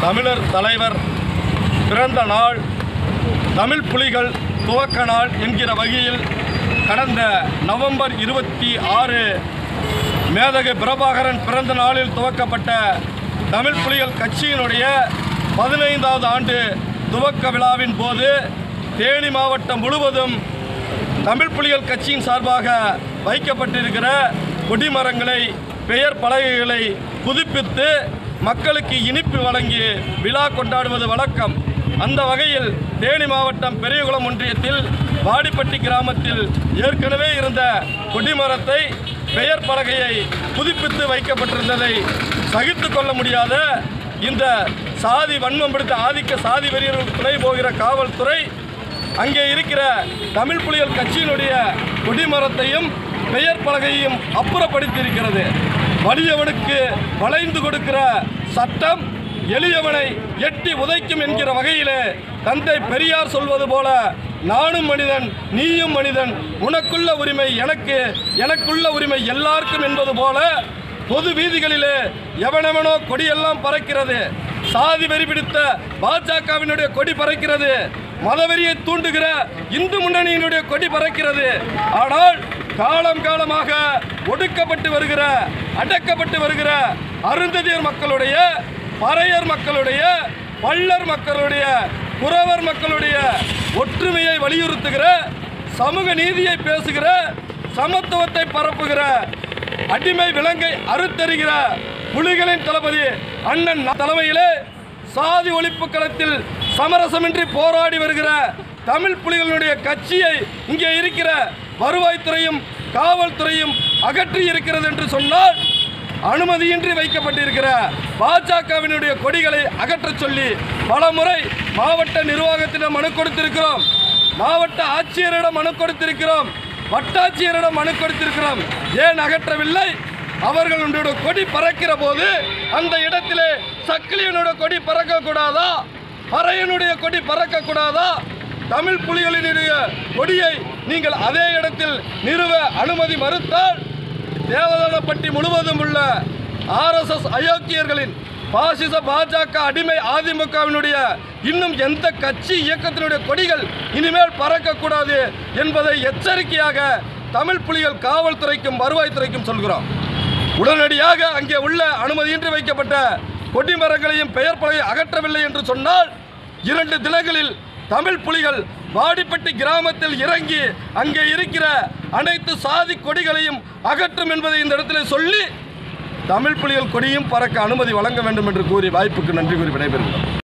தமிழர் தலைவர் பிறந்த நாள் தமிழ் புலிகள் துவக்க நாள் என்கிற வகையில் கடந்த நவம்பர் இருபத்தி ஆறு மேதகு பிரபாகரன் பிறந்த நாளில் துவக்கப்பட்ட தமிழ் புலிகள் கட்சியினுடைய பதினைந்தாவது ஆண்டு துவக்க விழாவின் போது தேனி மாவட்டம் முழுவதும் தமிழ் புலிகள் கட்சியின் சார்பாக வைக்கப்பட்டிருக்கிற கொடிமரங்களை பெயர் பலகைகளை புதுப்பித்து மக்களுக்கு இனிப்பு வழங்கி விழா கொண்டாடுவது வழக்கம் அந்த வகையில் தேனி மாவட்டம் பெரியகுளம் ஒன்றியத்தில் வாடிப்பட்டி கிராமத்தில் ஏற்கனவே இருந்த கொடிமரத்தை பெயர் பலகையை புதுப்பித்து வைக்கப்பட்டிருந்ததை சகித்து கொள்ள முடியாத இந்த சாதி வன்மம் பிடித்த ஆதிக்க சாதி வெறியர்களுக்கு துணை போகிற காவல்துறை அங்கே இருக்கிற தமிழ் புலிகள் கட்சியினுடைய கொடிமரத்தையும் பெயர் பலகையும் அப்புறப்படுத்தியிருக்கிறது வலியவனுக்கு வளைந்து கொடுக்கிற சட்டம் எளியவனை எட்டி உதைக்கும் என்கிற வகையிலே தந்தை பெரியார் சொல்வது போல நானும் மனிதன் நீயும் மனிதன் உனக்குள்ள உரிமை எனக்கு எனக்குள்ள உரிமை எல்லாருக்கும் என்பது போல பொது வீதிகளிலே எவனெவனோ கொடியெல்லாம் பறக்கிறது சாதி வெறி பிடித்த பாஜகவினுடைய கொடி பறக்கிறது மதவெறியை தூண்டுகிற இந்து முன்னணியினுடைய கொடி பறக்கிறது ஆனால் காலம் காலமாக ஒடுக்கப்பட்டு வருகிற அடக்கப்பட்டு வருகிற அருந்ததியர் மக்களுடைய பறையர் மக்களுடைய பள்ளர் மக்களுடைய குறவர் மக்களுடைய ஒற்றுமையை வலியுறுத்துகிற சமூக நீதியை பேசுகிற சமத்துவத்தை பரப்புகிற அடிமை விலங்கை அறுத்தறிகிற புலிகளின் தளபதி அண்ணன் தலைமையிலே சாதி ஒழிப்பு களத்தில் சமரசமின்றி போராடி வருகிற தமிழ் புலிகளுடைய கட்சியை இங்கே இருக்கிற வருவாய்த்துறையும் காவல்துறையும் அகற்றி இருக்கிறது என்று சொன்னால் அனுமதியின்றி வைக்கப்பட்டிருக்கிற பாஜகவினுடைய கொடிகளை அகற்றச் சொல்லி பலமுறை மாவட்ட நிர்வாகத்திடம் மனு கொடுத்திருக்கிறோம் மாவட்ட ஆட்சியரிடம் மனு கொடுத்திருக்கிறோம் வட்டாட்சியரிடம் மனு கொடுத்திருக்கிறோம் ஏன் அகற்றவில்லை அவர்களுடைய கொடி பறக்கிற போது அந்த இடத்திலே சக்கிலியனுடைய கொடி பறக்க கூடாதா பறையனுடைய கொடி பறக்க கூடாதா தமிழ் புலிகளினுடைய கொடியை நீங்கள் அதே இடத்தில் நிறுவ அனுமதி மறுத்தால் தேவதானப்பட்டி முழுவதும் உள்ள ஆர்எஸ்எஸ் அயோக்கியர்களின் பாசிச பாஜக அடிமை அதிமுகவினுடைய இன்னும் எந்த கட்சி இயக்கத்தினுடைய கொடிகள் இனிமேல் பறக்கக்கூடாது என்பதை எச்சரிக்கையாக தமிழ் புலிகள் காவல்துறைக்கும் வருவாய்த்துறைக்கும் சொல்கிறோம் உடனடியாக அங்கே உள்ள அனுமதியின்றி வைக்கப்பட்ட கொடிமரங்களையும் பெயர் பலகை அகற்றவில்லை என்று சொன்னால் இரண்டு தினங்களில் தமிழ் புலிகள் வாடிப்பட்டி கிராமத்தில் இறங்கி அங்கே இருக்கிற அனைத்து சாதி கொடிகளையும் அகற்றும் என்பதை இந்த இடத்துல சொல்லி தமிழ் புலிகள் கொடியும் பறக்க அனுமதி வழங்க வேண்டும் என்று கூறி வாய்ப்புக்கு நன்றி கூறி விடைபெறுகிறோம்